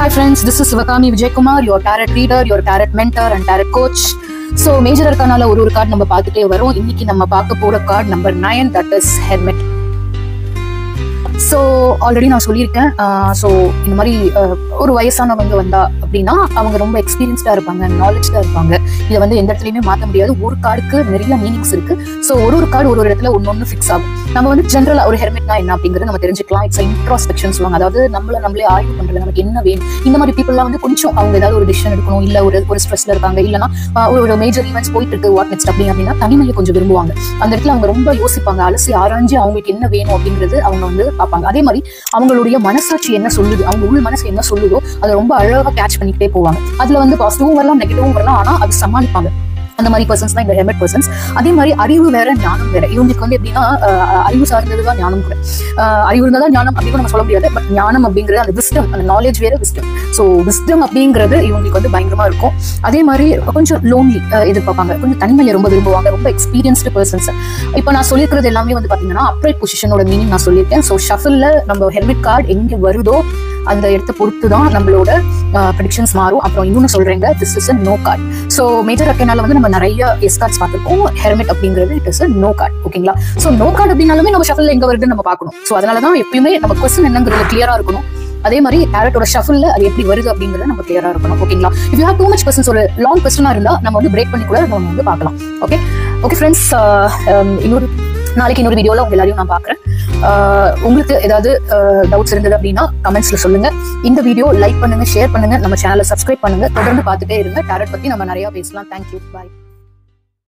Hi friends, this is Sivakami Vijaykumar, your tarot reader, your tarot mentor and tarot coach. So major இருக்கானால ஒரு ஒரு card நம்ம பார்த்துட்டே வரோம் இன்னைக்கு நம்ம பார்க்க போற card number nine that is hermit so already நான் சொல்லியிருக்கேன் ஸோ இந்த மாதிரி அஹ், ஒரு வயசானவங்க வந்தா அப்படின்னா அவங்க ரொம்ப எக்ஸ்பீரியன்ஸ்டாக இருப்பாங்க நாலேஜ்டாக இருப்பாங்க இதை வந்து எந்த இடத்துலையுமே மாற்ற முடியாது ஒரு கார்டுக்கு நிறைய மீனிங்ஸ் இருக்கு ஸோ ஒரு ஒரு கார்டு ஒரு ஒரு இடத்துல ஒன்னொன்று ஃபிக்ஸ் ஆகும் நம்ம வந்து ஜென்ரலாக ஒரு ஹெல்மெட்னா என்ன அப்படிங்கிறது நம்ம தெரிஞ்சுக்கலாம் இட்ஸ் இன்ட்ராஸ்பெக்ஷன் சொல்லுவாங்க அதாவது நம்மள நம்மளே ஆய்வு பண்றது நமக்கு என்ன வேணும் இந்த மாதிரி பீப்புளெலாம் வந்து கொஞ்சம் அவங்க ஏதாவது ஒரு டிசிஷன் எடுக்கணும் இல்லை ஒரு ஒரு ஸ்ட்ரெஸ்ல இருக்காங்க இல்லைன்னா ஆஹ், ஒரு ஒரு மேஜர் ஈவெண்ட்ஸ் போயிட்டு இருக்கு வாட் நெக்ஸ்ட் அப்படி அப்படின்னா தனிமையை கொஞ்சம் விரும்புவாங்க அந்த இடத்துல அவங்க ரொம்ப யோசிப்பாங்க அலசி ஆராய்ஞ்சு அவங்களுக்கு என்ன வேணும் அப்படிங்கிறது அவங்க வந்து பார்ப்பாங்க அதே மாதிரி அவங்களுடைய மனசாட்சி என்ன சொல்லுது அவங்க உள் மனசு என்ன சொல்லுதோ அதை ரொம்ப அழகா கேட்ச் பண்ணிக்கிட்டே போவாங்க அதுல வந்து பாசிட்டிவும் வரலாம் நெகட்டிவும் வரலாம் ஆனா அது சமாளிப்பாங்க அந்த மாதிரி பர்சன்ஸ் தான் இந்த ஹெல்மெட் பர்சன்ஸ் அதே மாதிரி அறிவு வேற ஞானம் வேற இவங்களுக்கு வந்து எப்படின்னா ஆஹ், அறிவு சார்ந்தது தான் ஞானம் கூட ஆஹ், அறிவு இருந்தால் தான் ஞானம் அப்படின்னு நம்ம சொல்ல முடியாது பட் ஞானம் அப்படிங்கிறது அந்த விஸ்டம் அந்த நாலேஜ் வேற விஸ்டம் ஸோ விஸ்டம் அப்படிங்கிறது இவங்களுக்கு வந்து பயங்கரமா இருக்கும் அதே மாதிரி கொஞ்சம் லோன்லி எதிர்பார்ப்பாங்க கொஞ்சம் தனிமையை ரொம்ப விரும்புவாங்க ரொம்ப எக்ஸ்பீரியன்ஸ்டு பர்சன்ஸ் இப்போ நான் சொல்லியிருக்கிறது எல்லாமே வந்து பார்த்தீங்கன்னா அப்ரைட் பொசிஷனோட மீனிங் நான் சொல்லியிருக்கேன் ஸோ ஷஃபில் நம்ம ஹெல்மெட் கார்டு எங்கே வருதோ அந்த இடத்த பொறுத்து தான் நம்மளோட ப்ரெடிக்ஷன்ஸ் மாறும் அப்புறம் இன்னொன்று சொல்றேங்க this is a no card so major அக்கேனால வந்து நம்ம நிறைய எஸ் கார்ட்ஸ் பார்த்துருக்கோம் ஹெல்மெட் அப்படிங்கிறது it is a no card ஓகேங்களா ஸோ நோ கார்டு அப்படின்னாலுமே நம்ம ஷஃபில் எங்கே வருதுன்னு நம்ம பார்க்கணும் ஸோ அதனால தான் எப்பயுமே நம்ம கொஸ்டின் என்னங்கிறது கிளியரா இருக்கணும் அதே மாதிரி டேரட்டோட ஷஃபில் அது எப்படி வருது அப்படிங்கிறது நம்ம கிளியரா இருக்கணும் ஓகேங்களா if you have too much questions ஒரு லாங் கொஸ்டினா இருந்தா நம்ம வந்து பிரேக் பண்ணி கூட நம்ம வந்து பார்க்கலாம் ஓகே ஓகே ஃப்ரெண்ட்ஸ் இன்னொரு நாளைக்கு இன்னொரு வீடியோல உங்க எல்லாரையும் நான் பார்க்குறேன் உங்களுக்கு ஏதாவது டவுட்ஸ் இருந்தது அப்படின்னா கமெண்ட்ஸ்ல சொல்லுங்க இந்த வீடியோ லைக் பண்ணுங்க ஷேர் பண்ணுங்க நம்ம சேனலை சப்ஸ்கிரைப் பண்ணுங்க தொடர்ந்து பார்த்துட்டே இருங்க டேரட் பத்தி நம்ம நிறைய பேசலாம் தேங்க்யூ பாய்